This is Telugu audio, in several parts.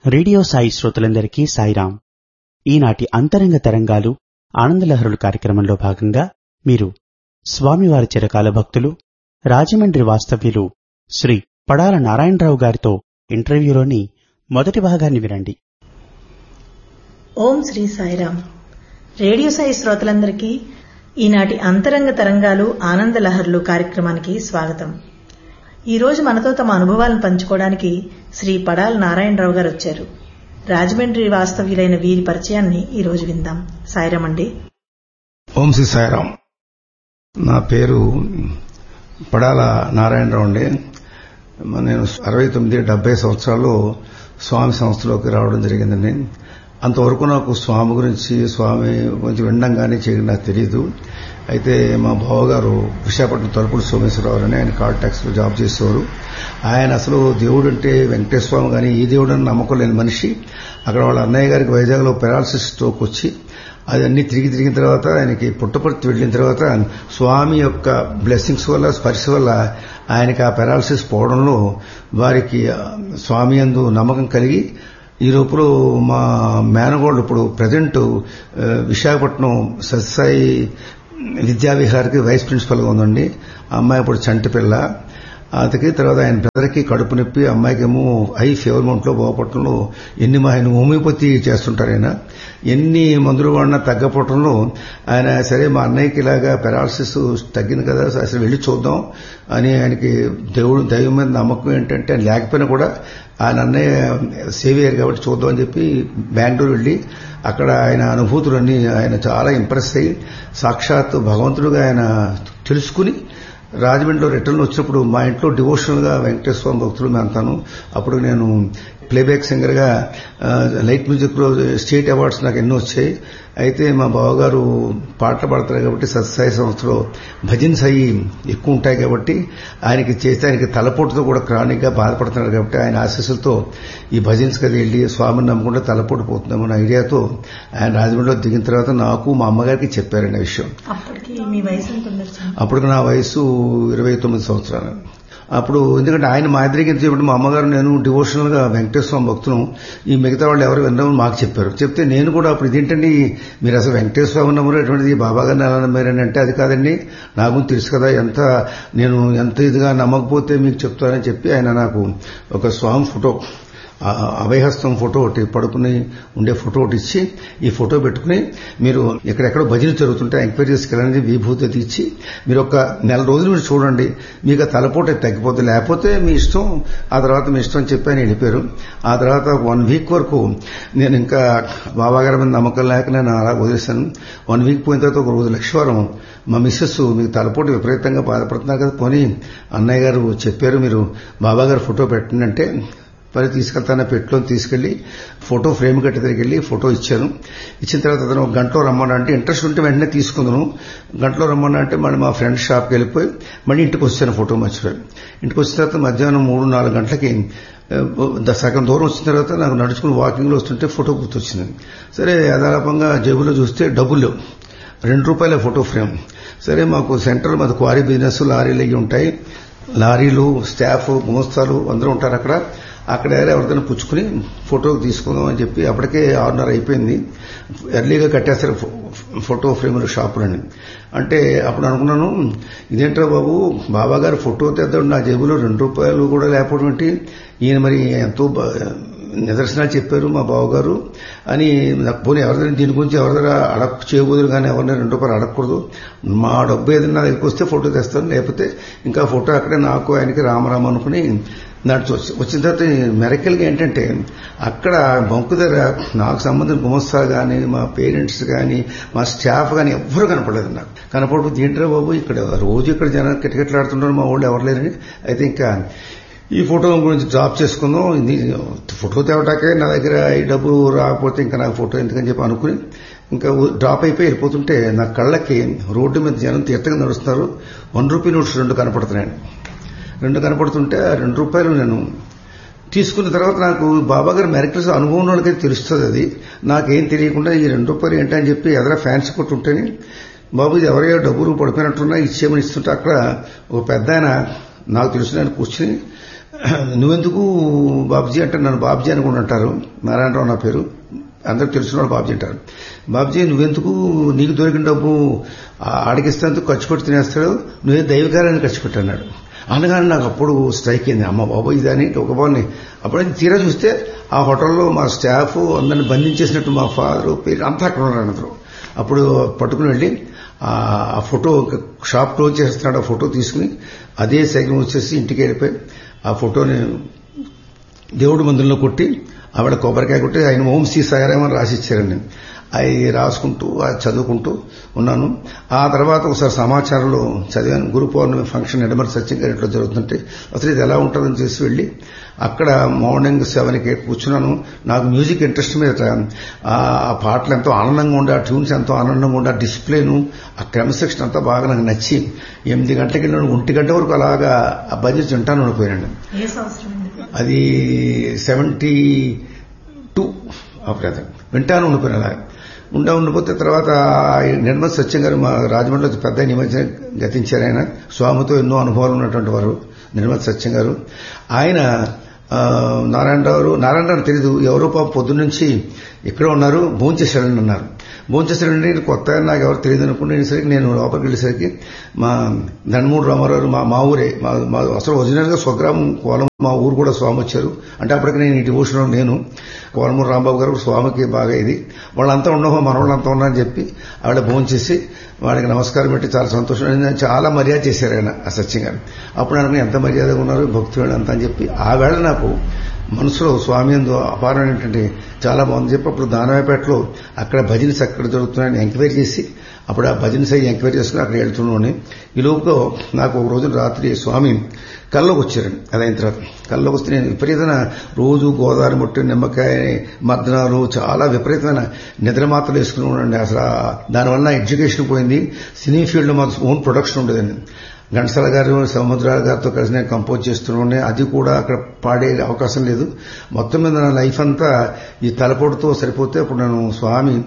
రేడియో సాయి శ్రోతలందరికీ సాయిరాం ఈనాటి అంతరంగ తరంగాలు ఆనందలహరులు కార్యక్రమంలో భాగంగా మీరు స్వామివారి చిరకాల భక్తులు రాజమండ్రి వాస్తవ్యులు శ్రీ పడాల నారాయణరావు గారితో ఇంటర్వ్యూలోని మొదటి భాగాన్ని వినండి ఓం శ్రీ సాయిరామ్ రేడియో సాయి శ్రోతలందరికీ ఈనాటి అంతరంగ తరంగాలు ఆనంద లహర్లు కార్యక్రమానికి స్వాగతం ఈ రోజు మనతో తమ అనుభవాలను పంచుకోవడానికి శ్రీ పడాల నారాయణరావు గారు వచ్చారు రాజమండ్రి వాస్తవ్యులైన వీరి పరిచయాన్ని ఈ రోజు విందాం సాయిరామ్ అండి ఓం శ్రీ సాయిరాం నా పేరు పడాల నారాయణరావు అండి నేను అరవై తొమ్మిది డెబ్బై సంవత్సరాలు స్వామి సంస్థలోకి రావడం జరిగిందండి అంతవరకు నాకు స్వామి గురించి స్వామి గురించి వినడం కానీ చేయడం నాకు తెలియదు అయితే మా బావగారు విశాఖపట్నం తలుపుడు సోమేశ్వరరావు అని ఆయన కాల్ ట్యాక్స్లో జాబ్ చేసేవారు ఆయన అసలు దేవుడు అంటే వెంకటేశ్వర స్వామి కానీ ఈ దేవుడు అని నమ్మకం లేని మనిషి అక్కడ వాళ్ళ అన్నయ్య గారికి వైజాగ్లో పెరాలసిస్ స్ట్రోక్ వచ్చి అది అన్ని తిరిగి తిరిగిన తర్వాత ఆయనకి పుట్టపర్తి వెళ్ళిన తర్వాత స్వామి యొక్క బ్లెస్సింగ్స్ వల్ల స్పర్శ వల్ల ఆయనకి ఆ పెరాలసిస్ పోవడంలో వారికి స్వామి అందు నమ్మకం కలిగి ఈ లోపల మా మేనగోళ్ళు ఇప్పుడు ప్రజెంట్ విశాఖపట్నం సత్సాయి విద్యావిహార్కి వైస్ ప్రిన్సిపల్గా ఉందండి ఆ అమ్మాయి ఇప్పుడు చంటి పిల్ల అతకి తర్వాత ఆయన బ్రదర్కి కడుపు నొప్పి అమ్మాయికేమో ఐ ఫీవర్ మౌంట్లో బాగుపడటంలో ఎన్ని ఆయన హోమియోపతి చేస్తుంటారు ఆయన ఎన్ని మందులు వాడినా తగ్గపోవటంలో ఆయన సరే మా అన్నయ్యకి ఇలాగా పెరాలసిస్ తగ్గింది కదా అసలు వెళ్ళి చూద్దాం అని ఆయనకి దేవుడు దైవం మీద నమ్మకం ఏంటంటే ఆయన లేకపోయినా కూడా ఆయన అన్నయ్య సేవ్ అయ్యారు కాబట్టి చూద్దాం అని చెప్పి బెంగళూరు వెళ్ళి అక్కడ ఆయన అనుభూతులన్నీ ఆయన చాలా ఇంప్రెస్ అయ్యి సాక్షాత్ భగవంతుడుగా ఆయన తెలుసుకుని రాజమండ్రిలో రిటర్న్ వచ్చినప్పుడు మా ఇంట్లో డివోషనల్ గా వెంకటేశ్వర స్వామి భక్తులు అంతాను అప్పుడు నేను ప్లేబ్యాక్ సింగర్ గా లైట్ మ్యూజిక్ లో స్టేట్ అవార్డ్స్ నాకు ఎన్నో వచ్చాయి అయితే మా బావగారు పాటలు పాడతారు కాబట్టి సత్సాయి సంస్థలో భజన్ సాయి ఎక్కువ ఉంటాయి కాబట్టి ఆయనకి చేస్తే ఆయనకి తలపోటుతో కూడా క్రానిక్ గా బాధపడుతున్నారు కాబట్టి ఆయన ఆశీస్సులతో ఈ భజన్స్ కది వెళ్ళి స్వామిని నమ్ముకుంటే తలపోటు పోతుందామన్న ఐడియాతో ఆయన రాజమండ్రిలో దిగిన తర్వాత నాకు మా అమ్మగారికి చెప్పారండి విషయం అప్పటికి మీ వయసు ఎంత ఉండొచ్చు అప్పటికి నా వయసు ఇరవై తొమ్మిది సంవత్సరాలు అప్పుడు ఎందుకంటే ఆయన మా ఇద్దరికి చెప్పి మా అమ్మగారు నేను డివోషనల్ గా వెంకటేశ్వర స్వామి భక్తును ఈ మిగతా వాళ్ళు ఎవరు విన్నామని మాకు చెప్పారు చెప్తే నేను కూడా అప్పుడు ఇదేంటండి మీరు అసలు వెంకటేశ్వర స్వామి నమ్మరు ఎటువంటిది బాబా గారిని ఎలా నమ్మారని అంటే అది కాదండి నాకు తెలుసు కదా ఎంత నేను ఎంత ఇదిగా నమ్మకపోతే మీకు చెప్తానని చెప్పి ఆయన నాకు ఒక స్వామి ఫోటో అభయహస్తం ఫోటో ఒకటి పడుకుని ఉండే ఫోటో ఒకటి ఇచ్చి ఈ ఫోటో పెట్టుకుని మీరు ఎక్కడెక్కడో భజన జరుగుతుంటే ఎంక్వైరీ చేసుకెళ్ళండి విభూతి ఇచ్చి మీరు ఒక నెల రోజులు మీరు చూడండి మీకు ఆ తలపోట తగ్గిపోతే లేకపోతే మీ ఇష్టం ఆ తర్వాత మీ ఇష్టం చెప్పి ఆయన వెళ్ళిపోయారు ఆ తర్వాత వన్ వీక్ వరకు నేను ఇంకా బాబాగారి మీద నమ్మకం లేక నేను అలా వదిలేశాను వన్ వీక్ పోయిన తర్వాత ఒక రోజు లక్షవారం మా మిస్సెస్ మీకు తలపోటు విపరీతంగా బాధపడుతున్నారు కదా పోనీ అన్నయ్య గారు చెప్పారు మీరు బాబాగారు ఫోటో పెట్టండి అంటే మరి తీసుకెళ్తాన పెట్టులో తీసుకెళ్లి ఫోటో ఫ్రేమ్ కట్టి దగ్గరికి వెళ్ళి ఫోటో ఇచ్చాను ఇచ్చిన తర్వాత అతను ఒక గంటలో రమ్మన్నా అంటే ఇంట్రెస్ట్ ఉంటే వెంటనే తీసుకుందాను గంటలో రమ్మన్నా అంటే మళ్ళీ మా ఫ్రెండ్ షాప్కి వెళ్ళిపోయి మళ్ళీ ఇంటికి వచ్చాను ఫోటో మర్చిపోయి ఇంటికి వచ్చిన తర్వాత మధ్యాహ్నం మూడు నాలుగు గంటలకి సగం దూరం వచ్చిన తర్వాత నాకు నడుచుకుని వాకింగ్ లో వస్తుంటే ఫోటో గుర్తొచ్చింది సరే యథాలాపంగా జేబులో చూస్తే డబ్బులు రెండు రూపాయల ఫోటో ఫ్రేమ్ సరే మాకు సెంటర్ మాది క్వారీ బిజినెస్ లారీలు అవి ఉంటాయి లారీలు స్టాఫ్ మోస్తాలు అందరూ ఉంటారు అక్కడ అక్కడ ఎవరిదైనా పుచ్చుకుని ఫోటో తీసుకుందాం అని చెప్పి అప్పటికే ఆరున్నర అయిపోయింది ఎర్లీగా కట్టేస్తారు ఫోటో ఫ్రేములు షాపులని అంటే అప్పుడు అనుకున్నాను ఇదేంట్రా బాబు బాబా గారు ఫోటో తెద్దాడు నా జేబులో రెండు రూపాయలు కూడా లేకపోవడం ఏంటి ఈయన మరి ఎంతో నిదర్శనాలు చెప్పారు మా బావగారు అని నాకు పోనీ ఎవరిదైనా దీని గురించి ఎవరిదైనా అడగ చేయబోదురు కానీ ఎవరినైనా రెండు రూపాయలు అడగకూడదు మా డబ్బు ఏదైనా దగ్గరికి వస్తే ఫోటో తెస్తాను లేకపోతే ఇంకా ఫోటో అక్కడే నాకు ఆయనకి రామరామ అనుకుని నడిచి వచ్చి వచ్చిన తర్వాత మెరకల్గా ఏంటంటే అక్కడ బంకు దగ్గర నాకు సంబంధించిన గుమస్తాలు కానీ మా పేరెంట్స్ కానీ మా స్టాఫ్ కానీ ఎవ్వరూ కనపడలేదు నాకు కనపడకపోతే ఏంటరా బాబు ఇక్కడ రోజు ఇక్కడ జనాలు కిటకిటలాడుతుంటారు మా వాళ్ళు ఎవరు లేరని అయితే ఇంకా ఈ ఫోటో గురించి డ్రాప్ చేసుకుందాం ఇది ఫోటో తేవటాకే నా దగ్గర ఈ డబ్బు రాకపోతే ఇంకా నాకు ఫోటో ఎందుకని చెప్పి అనుకుని ఇంకా డ్రాప్ అయిపోయి వెళ్ళిపోతుంటే నా కళ్ళకి రోడ్డు మీద జనం తీర్థంగా నడుస్తున్నారు వన్ రూపీ నోట్స్ రెండు కనపడుతున్నాయండి రెండు కనపడుతుంటే రెండు రూపాయలు నేను తీసుకున్న తర్వాత నాకు బాబా గారి మెరికల్స్ అనుభవం వాళ్ళకైతే తెలుస్తుంది అది నాకేం తెలియకుండా ఈ రెండు రూపాయలు ఏంటని చెప్పి ఎదర ఫ్యాన్స్ కొట్టుంటేనే బాబు ఇది ఎవరో డబ్బులు పడిపోయినట్టున్నా ఇచ్చేయమని ఇస్తుంటే అక్కడ ఒక పెద్ద ఆయన నాకు తెలిసిన ఆయన కూర్చుని నువ్వెందుకు బాబ్జీ అంటే నన్ను బాబ్జీ అని కూడా అంటారు నారాయణరావు నా పేరు అందరికి తెలిసిన బాబ్జీ అంటారు బాబ్జీ నువ్వెందుకు నీకు దొరికిన డబ్బు ఆడికిస్తేందుకు ఖర్చు పెట్టి తినేస్తాడు నువ్వే దైవకార్యాన్ని ఖర్చు పెట్టన్నాడు అనగానే నాకు అప్పుడు స్ట్రైక్ అయింది అమ్మ బాబు ఇదని ఒక బాల్ని అప్పుడైతే తీరా చూస్తే ఆ హోటల్లో మా స్టాఫ్ అందరిని బంధించేసినట్టు మా ఫాదర్ పేరు అంతా అక్కడ ఉన్నారు అందరూ అప్పుడు పట్టుకుని వెళ్ళి ఆ ఫోటో షాప్ క్లోజ్ చేస్తున్నాడు ఆ ఫోటో తీసుకుని అదే సైకిల్ వచ్చేసి ఇంటికి వెళ్ళిపోయి ఆ ఫోటోని దేవుడి మందుల్లో కొట్టి ఆవిడ కొబ్బరికాయ కొట్టి ఆయన ఓం శ్రీ సాగరేమని రాసిచ్చారండి అవి రాసుకుంటూ అది చదువుకుంటూ ఉన్నాను ఆ తర్వాత ఒకసారి సమాచారంలో చదివాను గురు పౌర్ణమి ఫంక్షన్ ఎడమరి సత్యం గారిలో జరుగుతుంటే అసలు ఇది ఎలా ఉంటుందని చేసి వెళ్ళి అక్కడ మార్నింగ్ సెవెన్కి కూర్చున్నాను నాకు మ్యూజిక్ ఇంట్రెస్ట్ మీద ఆ పాటలు ఎంతో ఆనందంగా ఉండే ఆ ట్యూన్స్ ఎంతో ఆనందంగా ఉండే ఆ డిస్ప్లేను ఆ క్రమశిక్షణ అంతా బాగా నాకు నచ్చి ఎనిమిది గంటలకి వెళ్ళిన ఒంటి గంట వరకు అలాగా ఆ బడ్జెట్ తింటాను ఉండిపోయానండి ఏ సంవత్సరం అండి అది సెవెంటీ టూ అప్పుడు వింటాను ఉండిపోయిన అలా ఉండా ఉండిపోతే తర్వాత నిర్మల్ సత్యం గారు మా రాజమండ్రిలో పెద్ద నిమజ్జనం గతించారు ఆయన స్వామితో ఎన్నో అనుభవాలు ఉన్నటువంటి వారు నిర్మల్ సత్యం గారు ఆయన నారాయణరావు నారాయణరావు తెలీదు ఎవరో పాప పొద్దున్న నుంచి ఇక్కడ ఉన్నారు భోంచేశాడని అన్నారు భోంచేశాడండి కొత్త నాకు ఎవరు తెలియదు అనుకునేసరికి నేను లోపలికి వెళ్ళేసరికి మా ధనమూడు రామారావు మా మా ఊరే మా అసలు ఒరిజినల్ గా స్వగ్రామం కోలం మా ఊరు కూడా స్వామి వచ్చారు అంటే అప్పటికి నేను ఈ డివోషన్ నేను కోలమూరు రాంబాబు గారు స్వామికి బాగా ఇది వాళ్ళంతా ఉండవు మన వాళ్ళంతా ఉన్నారని చెప్పి ఆవిడ భోంచేసి వాడికి నమస్కారం పెట్టి చాలా సంతోషం చాలా మర్యాద చేశారు ఆయన ఆ సత్యం గారు అప్పుడు అనుకుని ఎంత మర్యాదగా ఉన్నారు భక్తులు అంతా అని చెప్పి ఆ వేళ నాకు మనసులో స్వామి ఎందు అపారమైనటువంటి చాలా బాగుంది చెప్పి అప్పుడు దానవేపేటలో అక్కడ భజనస్ అక్కడ జరుగుతున్నాయని ఎంక్వైరీ చేసి అప్పుడు ఆ భజనస్ అయ్యి ఎంక్వైరీ చేసుకుని అక్కడ వెళ్తున్నాను ఈ లోపులో నాకు ఒక రోజు రాత్రి స్వామి కల్లోకి వచ్చారండి అదైన తర్వాత కల్లోకి వస్తే నేను విపరీతమైన రోజు గోదావరి ముట్టు నిమ్మకాయ మర్దనాలు చాలా విపరీతమైన నిద్ర మాత్రలు వేసుకుని ఉండండి అసలు దానివల్ల ఎడ్యుకేషన్ పోయింది సినీ ఫీల్డ్లో మా ఓన్ ప్రొడక్షన్ ఉండేదండి ఘంటసాల గారు సముద్రాల గారితో కలిసి నేను కంపోజ్ చేస్తున్నాను అది కూడా అక్కడ పాడే అవకాశం లేదు మొత్తం మీద నా లైఫ్ అంతా ఈ తలపోటుతో సరిపోతే అప్పుడు నేను స్వామి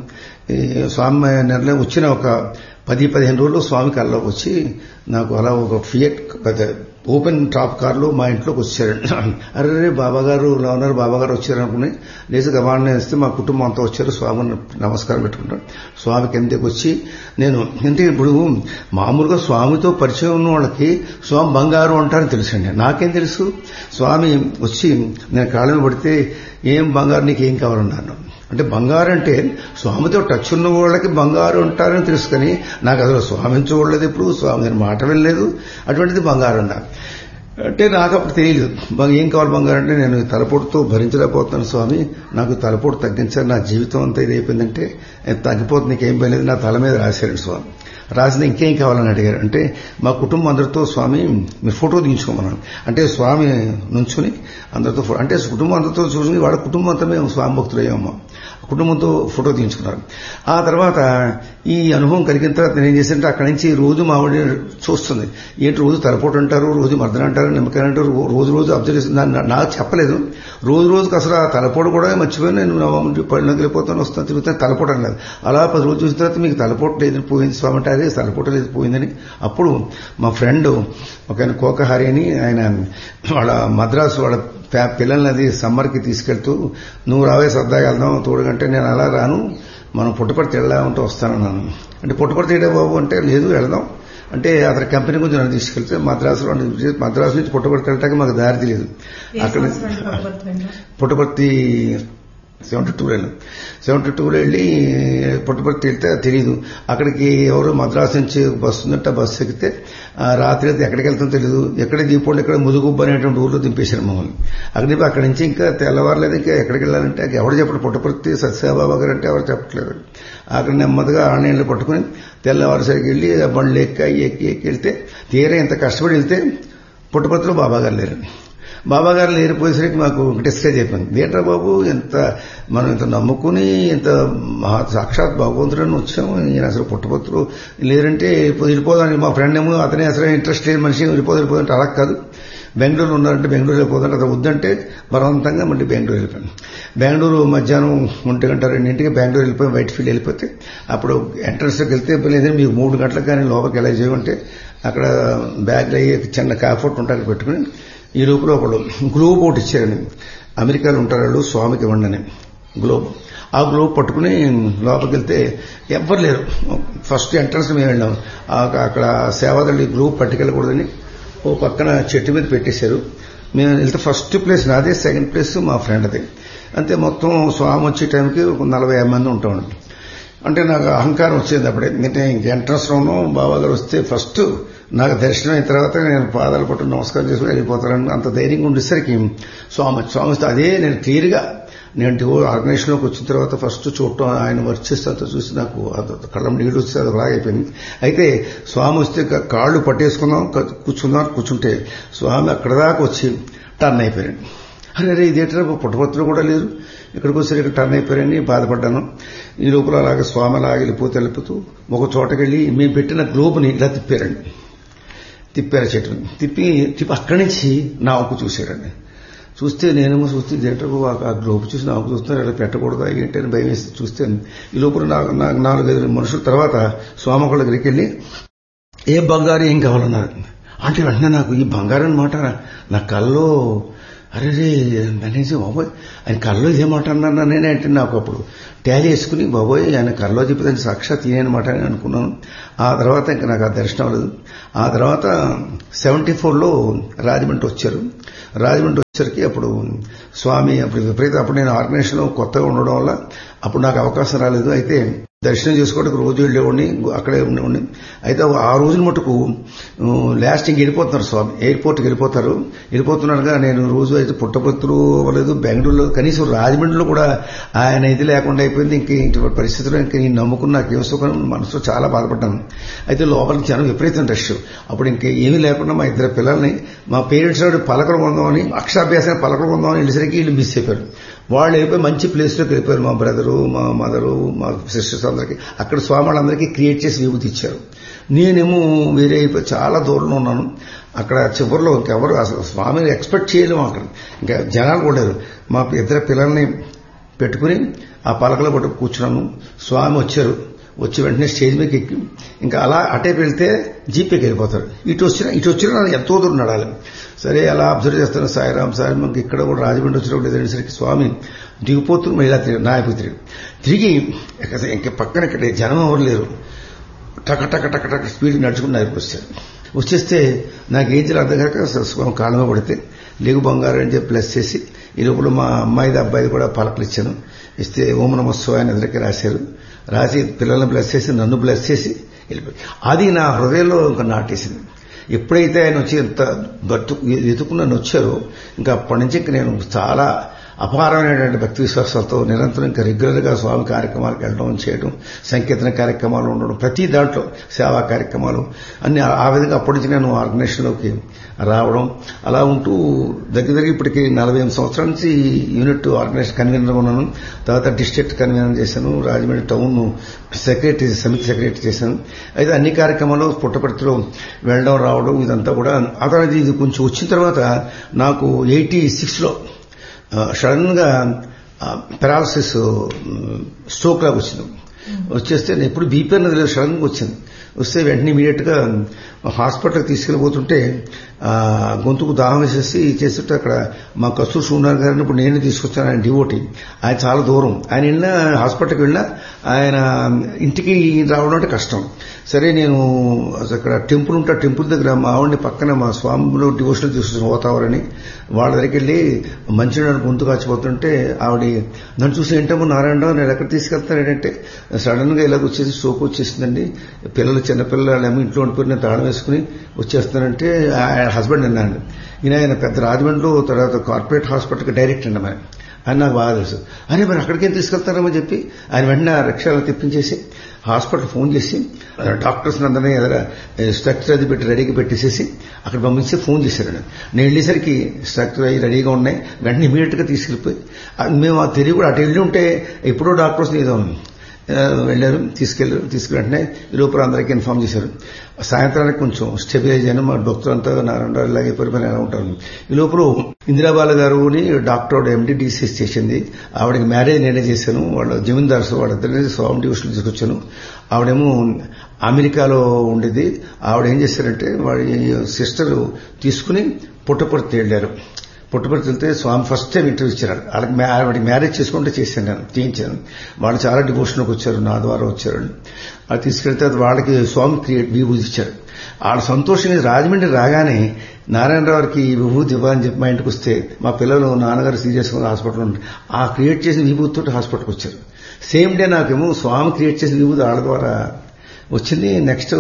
స్వామి నిర్ణయం వచ్చిన ఒక పది పదిహేను రోజులు స్వామి కల్లోకి వచ్చి నాకు అలా ఒక ఫియట్ ఓపెన్ టాప్ కార్లో మా ఇంట్లోకి వచ్చారు అరే బాబా గారు ఇలా ఉన్నారు బాబా గారు వచ్చారు అనుకుని లేచి గమాన్ని వేస్తే మా కుటుంబం అంతా వచ్చారు స్వామిని నమస్కారం పెట్టుకుంటారు స్వామి కిందకి వచ్చి నేను అంటే ఇప్పుడు మామూలుగా స్వామితో పరిచయం ఉన్న వాళ్ళకి స్వామి బంగారు అంటారని తెలుసండి నాకేం తెలుసు స్వామి వచ్చి నేను కాళ్ళని పడితే ఏం బంగారు నీకు ఏం కావాలన్నాను అంటే బంగారు అంటే స్వామితో టచ్ ఉన్న వాళ్ళకి బంగారు ఉంటారని తెలుసు కానీ నాకు అసలు స్వామిని చూడలేదు ఇప్పుడు స్వామి నేను మాట వినలేదు అటువంటిది బంగారు అన్నారు అంటే నాకు అప్పుడు తెలియదు ఏం కావాలి బంగారు అంటే నేను తలపోటుతో భరించలేకపోతున్నాను స్వామి నాకు తలపోటు తగ్గించాలి నా జీవితం అంతా ఇది అయిపోయిందంటే తగ్గిపోతుంది నీకేం పోయలేదు నా తల మీద రాశారు స్వామి రాసిన ఇంకేం కావాలని అడిగారు అంటే మా కుటుంబం అందరితో స్వామి మీరు ఫోటో తీయించుకోమన్నాను అంటే స్వామి నుంచుని అందరితో అంటే కుటుంబం అందరితో చూసుకుని వాళ్ళ కుటుంబం అంతా మేము స్వామి భక్తులయ్యామమ్మా కుటుంబంతో ఫోటో తీయించుకున్నారు ఆ తర్వాత ఈ అనుభవం కలిగిన తర్వాత నేను ఏం చేశానంటే అక్కడి నుంచి రోజు మా ఆవిడ చూస్తుంది ఏంటి రోజు తలపోటు అంటారు రోజు మర్దన అంటారు నిమ్మకాయ అంటారు రోజు రోజు అబ్జర్వ్ చేస్తుంది నాకు చెప్పలేదు రోజు రోజుకి అసలు ఆ తలపోటు కూడా మర్చిపోయి నేను పళ్ళకి వెళ్ళిపోతాను వస్తాను తిరుగుతాను తలపోటు అనలేదు అలా పది రోజులు చూసిన తర్వాత మీకు తలపోటు లేదు పోయింది స్వామి అంటే అదే తలపోటు లేదు పోయిందని అప్పుడు మా ఫ్రెండ్ ఒక ఆయన కోకహారి అని ఆయన వాళ్ళ మద్రాసు వాళ్ళ పిల్లల్ని అది సమ్మర్కి తీసుకెళ్తూ నువ్వు రావే సరదాగా వెళ్దాం తోడుగంటే నేను అలా రాను మనం పుట్టపర్తి వెళ్దా ఉంటే వస్తానన్నాను అంటే పుట్టపర్తి ఏడే బాబు అంటే లేదు వెళదాం అంటే అతని కంపెనీ గురించి నన్ను తీసుకెళ్తే మద్రాసులో మద్రాసు నుంచి పుట్టపర్తి వెళ్ళటానికి మాకు దారి తెలియదు అక్కడ పుట్టపర్తి సెవెంటీ టూలో వెళ్ళాం సెవెంటీ టూలో వెళ్ళి పుట్టపర్తి వెళ్తే తెలియదు అక్కడికి ఎవరు మద్రాసు నుంచి బస్సు ఉందంటే బస్సు ఎక్కితే రాత్రి అయితే ఎక్కడికి వెళ్తాం తెలియదు ఎక్కడ దీపోండి ఇక్కడ ముదుగుబ్బ అనేటువంటి ఊర్లో దింపేశారు మమ్మల్ని అక్కడి అక్కడి నుంచి ఇంకా తెల్లవారలేదు ఇంకా ఎక్కడికి వెళ్ళాలంటే ఎవరు చెప్పడు పుట్టపర్తి సత్యబాబా గారు అంటే ఎవరు చెప్పట్లేదు అక్కడ నెమ్మదిగా ఆన్లైన్లో పట్టుకుని తెల్లవారుసరికి వెళ్ళి బండ్లు ఎక్కి ఎక్కి ఎక్కి వెళ్తే తీరా ఇంత కష్టపడి వెళ్తే పుట్టపర్తిలో బాబా గారు లేరు బాబా గారు లేరిపోయేసరికి మాకు ఒకటేసుగా చెప్పింది ఏంట్రా బాబు ఎంత మనం ఇంత నమ్ముకుని ఇంత మహా సాక్షాత్ భగవంతుడని వచ్చాము నేను అసలు పుట్టపత్రులు లేరంటే వెళ్ళిపోదాం మా ఫ్రెండ్ ఏమో అతనే అసలు ఇంట్రెస్ట్ లేని మనిషి వెళ్ళిపోదు వెళ్ళిపోదంటే అలా కాదు బెంగళూరు ఉన్నారంటే బెంగళూరు వెళ్ళిపోదంటే అతను వద్దంటే బలవంతంగా మళ్ళీ బెంగళూరు వెళ్ళిపోయాను బెంగళూరు మధ్యాహ్నం ఒంటి గంట రెండింటికి బెంగళూరు వెళ్ళిపోయి వైట్ ఫీల్డ్ వెళ్ళిపోతే అప్పుడు ఎంట్రన్స్లోకి వెళ్తే లేదంటే మీకు మూడు గంటలకు కానీ లోపలికి ఎలా చేయమంటే అక్కడ బ్యాగ్లు అయ్యి చిన్న కాఫోట్ ఉంటాకి పెట్టుకుని ఈ లోపల ఒకళ్ళు గ్లోబ్ ఒకటి ఇచ్చారని అమెరికాలో ఉంటారు వాళ్ళు స్వామికి ఇవ్వండి గ్లోబ్ ఆ గ్లోబ్ పట్టుకుని లోపలికి వెళ్తే ఎవ్వరు లేరు ఫస్ట్ ఎంట్రన్స్ మేము వెళ్ళాం అక్కడ సేవాదళి గ్లోబ్ పట్టుకెళ్ళకూడదని ఓ పక్కన చెట్టు మీద పెట్టేశారు మేము వెళ్తే ఫస్ట్ ప్లేస్ నాదే సెకండ్ ప్లేస్ మా ఫ్రెండ్ది అంతే మొత్తం స్వామి వచ్చే టైంకి ఒక నలభై యాభై మంది ఉంటాం అంటే నాకు అహంకారం వచ్చేది అప్పుడే అంటే ఇంక ఎంట్రన్స్లోనూ బాబా గారు వస్తే ఫస్ట్ నాకు దర్శనం అయిన తర్వాత నేను పాదాలు పట్టు నమస్కారం చేసుకుని వెళ్ళిపోతానని అంత ధైర్యంగా ఉండేసరికి స్వామి స్వామి వస్తే అదే నేను క్లియర్గా నేను ఆర్గనైజేషన్లోకి వచ్చిన తర్వాత ఫస్ట్ చూడటం ఆయన వర్క్ చేస్తే అంత చూసి నాకు కళ్ళం నీళ్ళు వచ్చి అది అలాగే అయిపోయింది అయితే స్వామి వస్తే కాళ్ళు పట్టేసుకుందాం కూర్చుందాం కూర్చుంటే స్వామి అక్కడ దాకా వచ్చి టర్న్ అయిపోయాడు అరే అరే ఇదేంటారు పుట్టపత్రులు కూడా లేరు ఇక్కడికి వచ్చి ఇక్కడ టర్న్ అయిపోయారని బాధపడ్డాను ఈ లోపల అలాగే స్వామి అలాగే వెళ్ళిపోతూ వెళ్ళిపోతూ ఒక చోటకెళ్ళి మేము పెట్టిన గ్లోబ్ని ఇలా తిప్పారండి తిప్పారు చెట్టుని తిప్పి తిప్పి అక్కడి నుంచి నావుకు చూశారండి చూస్తే నేనేమో చూస్తే జంటకు ఆ గ్లోబ్ చూసి నాకు చూస్తున్నారు ఇలా పెట్టకూడదా ఏంటి అని భయం వేసి చూస్తే ఈ లోపల నాకు నాలుగైదు మనుషుల తర్వాత స్వామకుల దగ్గరికి వెళ్ళి ఏ బంగారు ఏం కావాలన్నారు అంటే వెంటనే నాకు ఈ బంగారం అనమాట నా కల్లో అరే రే అనేసి బాబోయ్ ఆయన కల్లో ఇదేమాట అన్నా నేనే అంటే నాకు అప్పుడు ట్యాలీ వేసుకుని బాబోయ్ ఆయన కల్లో చెప్పేదాన్ని సాక్షాత్ అనమాట అని అనుకున్నాను ఆ తర్వాత ఇంకా నాకు ఆ దర్శనం అవ్వలేదు ఆ తర్వాత సెవెంటీ ఫోర్లో రాజమండ్రి వచ్చారు రాజమండ్రి వచ్చేసరికి అప్పుడు స్వామి అప్పుడు విపరీత అప్పుడు నేను ఆర్గనైజేషన్లో కొత్తగా ఉండడం వల్ల అప్పుడు నాకు అవకాశం రాలేదు అయితే దర్శనం చేసుకోవడానికి రోజు వెళ్ళేవాడిని అక్కడే ఉండేవాడిని అయితే ఆ రోజున మటుకు లాస్ట్ ఇంక వెళ్ళిపోతున్నారు స్వామి ఎయిర్పోర్ట్కి వెళ్ళిపోతారు వెళ్ళిపోతున్నారుగా నేను రోజు అయితే పుట్టపత్రులు అవ్వలేదు బెంగళూరులో కనీసం రాజమండ్రిలో కూడా ఆయన ఇది లేకుండా అయిపోయింది ఇంక ఇటువంటి పరిస్థితుల్లో ఇంక నేను నమ్ముకున్న నాకు ఏం సుఖం మనసులో చాలా బాధపడ్డాను అయితే లోపలికి జనం విపరీతం రష్ అప్పుడు ఇంక ఏమీ లేకుండా మా ఇద్దరు పిల్లల్ని మా పేరెంట్స్ పలకలు కొందామని అక్షరాభ్యాసాన్ని పలకలు కొందామని వెళ్ళేసరికి వీళ్ళు మిస్ అయిపోయారు వాళ్ళు వెళ్ళిపోయి మంచి ప్లేస్లోకి వెళ్ళిపోయారు మా బ్రదరు మా మదరు మా సిస్టర్స్ అందరికీ అక్కడ స్వామి వాళ్ళందరికీ క్రియేట్ చేసి విభూతి ఇచ్చారు నేనేమో వేరే అయిపోయి చాలా దూరంలో ఉన్నాను అక్కడ చివరిలో ఇంకెవరు అసలు స్వామిని ఎక్స్పెక్ట్ చేయలేము అక్కడ ఇంకా జనాలు కూడా మా ఇద్దరు పిల్లల్ని పెట్టుకుని ఆ పలకలో పట్టు కూర్చున్నాము స్వామి వచ్చారు వచ్చి వెంటనే స్టేజ్ మీదకి ఎక్కి ఇంకా అలా అటే వెళ్తే జీపేకి వెళ్ళిపోతారు ఇటు వచ్చినా ఇటు వచ్చినా ఎంతో దూరం నడాలి సరే అలా అబ్జర్వ్ చేస్తాను సాయిరామ్ సాయి మనకి ఇక్కడ కూడా రాజమండ్రి వచ్చినప్పుడు ఎదురేసరికి స్వామి దిగిపోతూ మహిళా తిరిగి నాయకు తిరిగి తిరిగి ఇంక పక్కన ఇక్కడ జనం ఎవరు లేరు టక టక టక టక స్పీడ్ నడుచుకుని నాయకు వచ్చారు వచ్చేస్తే నాకు ఏం చేయాలి అర్థం కాక స్వామి కాళ్ళమే పడితే లేగు బంగారు అని చెప్పి ప్లస్ చేసి ఈ లోపల మా అమ్మాయిది అబ్బాయిది కూడా పలకలు ఇచ్చాను ఇస్తే ఓం నమస్వామి ఎదురికి రాశారు రాసి పిల్లల్ని బ్లెస్ చేసి నన్ను బ్లెస్ చేసి వెళ్ళిపోయి అది నా హృదయంలో ఇంకా నాటేసింది ఎప్పుడైతే ఆయన వచ్చి ఎంత గట్టు ఎదుకుని నన్ను వచ్చారో ఇంకా అప్పటి నుంచి ఇంక నేను చాలా అపారమైనటువంటి భక్తి విశ్వాసాలతో నిరంతరం ఇంకా రెగ్యులర్గా స్వామి కార్యక్రమాలకు వెళ్ళడం చేయడం సంకీర్తన కార్యక్రమాలు ఉండడం ప్రతి దాంట్లో సేవా కార్యక్రమాలు అన్ని ఆ విధంగా అప్పటి నుంచి నేను ఆర్గనైజేషన్లోకి రావడం అలా ఉంటూ దగ్గర దగ్గర ఇప్పటికి నలభై ఎనిమిది సంవత్సరాల నుంచి యూనిట్ ఆర్గనైజేషన్ కన్వీనర్గా ఉన్నాను తర్వాత డిస్ట్రిక్ట్ కన్వీనర్ చేశాను రాజమండ్రి టౌన్ సెక్రటరీ సమితి సెక్రటరీ చేశాను అయితే అన్ని కార్యక్రమాలు పుట్టపర్తిలో వెళ్ళడం రావడం ఇదంతా కూడా ఆ తర్వాత ఇది కొంచెం వచ్చిన తర్వాత నాకు ఎయిటీ సిక్స్లో సడన్ గా పెరాలసిస్ స్ట్రోక్ లాగా వచ్చింది వచ్చేస్తే నేను ఎప్పుడు బీపీ అన్నది లేదు సడన్ గా వచ్చింది వస్తే వెంటనే ఇమీడియట్ గా హాస్పిటల్కి తీసుకెళ్ళిపోతుంటే గొంతుకు దాహం వేసేసి చేస్తుంటే అక్కడ మా కస్తూర్ సుందర్ గారిని ఇప్పుడు నేను తీసుకొచ్చాను ఆయన డివోటీ ఆయన చాలా దూరం ఆయన వెళ్ళినా హాస్పిటల్కి వెళ్ళినా ఆయన ఇంటికి రావడం అంటే కష్టం సరే నేను అక్కడ టెంపుల్ ఉంటే టెంపుల్ దగ్గర మా ఆవిడని పక్కన మా స్వామిలో డివోషనల్ తీసుకొచ్చిన ఓతావరని వాళ్ళ దగ్గరికి వెళ్ళి మంచి నన్ను గొంతు కాచిపోతుంటే ఆవిడ నన్ను చూసి ఏంటమ్మో నారాయణ నేను ఎక్కడ తీసుకెళ్తాను ఏంటంటే సడన్ గా ఇలాగ వచ్చేసి సోకు వచ్చేసిందండి పిల్లలు చిన్నపిల్లలు ఏమో ఇంట్లో ఉండిపోయి నేను తాళం వేసుకుని వచ్చేస్తానంటే ఆయన హస్బెండ్ అన్నాడు ఈయన ఆయన పెద్ద రాజమండ్రిలో తర్వాత కార్పొరేట్ హాస్పిటల్కి డైరెక్ట్ అండి మరి అని నాకు బాగా తెలుసు అరే మరి అక్కడికేం తీసుకెళ్తారని చెప్పి ఆయన వెంటనే ఆ రిక్షాలో తెప్పించేసి హాస్పిటల్ ఫోన్ చేసి డాక్టర్స్ అందరినీ ఎదుర స్ట్రక్చర్ అది పెట్టి రెడీగా పెట్టేసేసి అక్కడ పంపించి ఫోన్ చేశారు నేను వెళ్ళేసరికి స్ట్రక్చర్ అయ్యి రెడీగా ఉన్నాయి వెంటనే ఇమీడియట్ గా తీసుకెళ్లిపోయి మేము ఆ తిరిగి కూడా అటు వెళ్ళి ఉంటే ఎప్పుడో డాక్టర్స్ ఏదో వెళ్ళారు తీసుకెళ్లారు తీసుకెళ్ళి వెంటనే ఈ లోపల అందరికీ ఇన్ఫార్మ్ చేశారు సాయంత్రానికి కొంచెం స్టెబిలైజ్ అయినా మా డాక్టర్ అంతా నారాయణ ఇలాగే పరిపాలన ఎలా ఉంటారు ఈ లోపల ఇందిరాబాల గారుని డాక్టర్ ఎండిడిసిఎస్ చేసింది ఆవిడకి మ్యారేజ్ నేనే చేశాను వాళ్ళ జమీందార్స్ వాళ్ళిద్దరిని స్వామి డివిజన్ తీసుకొచ్చాను ఆవిడేమో అమెరికాలో ఉండేది ఆవిడ ఏం చేశారంటే వాడి సిస్టర్ తీసుకుని పుట్టపర్తి వెళ్ళారు పుట్టపర్తి వెళ్తే స్వామి ఫస్ట్ టైం ఇంటర్వ్యూ ఇచ్చారు వాళ్ళకి ఆవిడకి మ్యారేజ్ చేసుకుంటే చేశాను నేను చేయించాను వాళ్ళు చాలా డివోషన్కి వచ్చారు నా ద్వారా వచ్చారు అది తీసుకెళ్తే వాళ్ళకి స్వామి క్రియేట్ విభూతి ఇచ్చారు వాళ్ళ సంతోషం రాజమండ్రి రాగానే నారాయణరావుకి విభూతి ఇవ్వాలని చెప్పి మా ఇంటికి వస్తే మా పిల్లలు నాన్నగారు సీరియస్గా హాస్పిటల్ ఉండి ఆ క్రియేట్ చేసిన విభూతితో హాస్పిటల్కి వచ్చారు సేమ్ డే నాకేమో స్వామి క్రియేట్ చేసిన విభూతి వాళ్ళ ద్వారా వచ్చింది నెక్స్ట్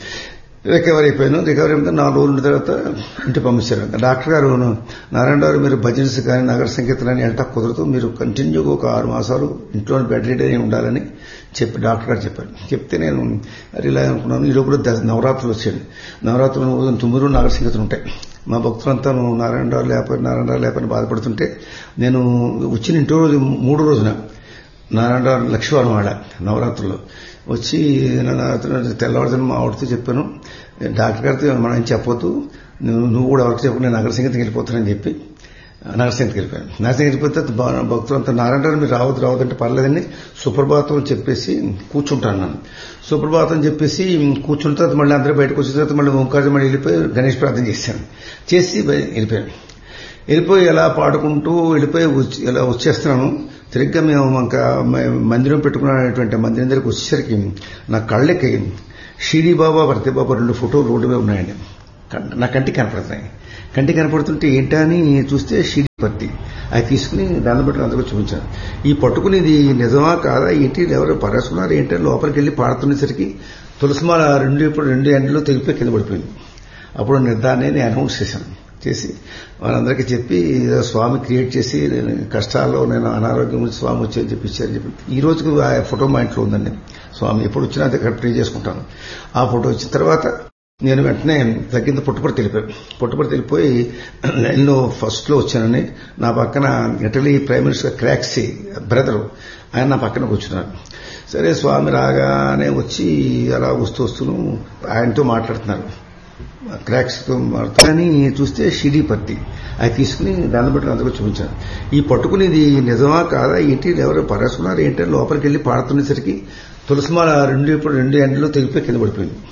రికవరీ అయిపోయాను రికవరీ అయిపోతే నాలుగు రోజుల తర్వాత ఇంటి పంపించారు డాక్టర్ గారు నారాయణ గారు మీరు భజన్స్ కానీ నగర సంగీతాలని వెళ్ళటం కుదరదు మీరు కంటిన్యూగా ఒక ఆరు మాసాలు ఇంట్లో బెడ్ రెడీ అయి ఉండాలని చెప్పి డాక్టర్ గారు చెప్పారు చెప్తే నేను రిలై అనుకున్నాను ఈ లోపల నవరాత్రులు వచ్చాడు నవరాత్రులు తొమ్మిది రోజులు నగర సంగీతం ఉంటాయి మా భక్తులంతా నారాయణ రావు లేకపోతే నారాయణ రావు లేకపోతే బాధపడుతుంటే నేను వచ్చిన ఇంటి రోజు మూడు రోజున నారాయణ రావు లక్ష్మీవారం వాడ నవరాత్రుల్లో వచ్చి తెల్లవారుజాము మా ఆవిడతో చెప్పాను డాక్టర్ గారితో మనం ఏం చెప్పొద్దు నువ్వు నువ్వు కూడా ఎవరికి చెప్పు నేను నగర సంగీతం వెళ్ళిపోతానని చెప్పి నగర సంగీతం వెళ్ళిపోయాను నగర సంగీతం వెళ్ళిపోతే భక్తులంతా నారాయణ మీరు రావద్దు రావద్దంటే పర్లేదండి సుప్రభాతం చెప్పేసి కూర్చుంటాను నన్ను సుప్రభాతం చెప్పేసి కూర్చున్న తర్వాత మళ్ళీ అందరూ బయటకు వచ్చిన తర్వాత మళ్ళీ ఓంకారం మళ్ళీ వెళ్ళిపోయి గణేష్ ప్రార్థన చేశాను చేసి వెళ్ళిపోయాను వెళ్ళిపోయి ఎలా పాడుకుంటూ వెళ్ళిపోయి ఇలా వచ్చేస్తున్నాను తిరిగ్గా మేము ఇంకా మందిరం పెట్టుకున్నటువంటి మందిరం దగ్గరికి వచ్చేసరికి నా కళ్ళకి షిరిడి బాబా బాబా రెండు ఫోటోలు రోడ్డు మీద ఉన్నాయండి నా కంటికి కనపడుతున్నాయి కంటికి కనపడుతుంటే ఏంటా అని చూస్తే షిరిడి పత్తి అది తీసుకుని దాన్ని బట్టి అందరూ చూపించాను ఈ పట్టుకునేది నిజమా కాదా ఏంటి ఎవరు పరేసుకున్నారు ఏంటంటే లోపలికి వెళ్ళి పాడుతునేసరికి తులసిమాల రెండు ఇప్పుడు రెండు ఎండలు తెగిపోయి కింద పడిపోయింది అప్పుడు నిర్ధారణ నేను అనౌన్స్ చేశాను చేసి వాళ్ళందరికీ చెప్పి స్వామి క్రియేట్ చేసి కష్టాల్లో నేను అనారోగ్యం నుంచి స్వామి వచ్చి చెప్పి ఇచ్చారని చెప్పి ఈ రోజుకు ఆ ఫోటో మా ఇంట్లో ఉందండి స్వామి ఎప్పుడు వచ్చినా అది ప్రే చేసుకుంటాను ఆ ఫోటో వచ్చిన తర్వాత నేను వెంటనే తగ్గింత పుట్టుపడి తెలిపాను పుట్టుపడి తెలిపోయి లైన్లో ఫస్ట్లో వచ్చానని నా పక్కన Italy prime minister Craxi brother ఆయన నా పక్కన కూర్చున్నారు సరే స్వామి రాగానే వచ్చి అలా వస్తూ వస్తూను ఆయనతో మాట్లాడుతున్నారు క్రాక్స్ కానీ చూస్తే షిడి పత్తి అది తీసుకుని దాన్ని బట్టి అందరూ చూపించాను ఈ పట్టుకునేది నిజమా కాదా ఏంటి ఎవరు పరేసుకున్నారు ఏంటంటే లోపలికి వెళ్ళి పాడుతునేసరికి తులసిమాల రెండు ఇప్పుడు రెండు ఎండలు తెగిపోయి కింద పడిపోయింది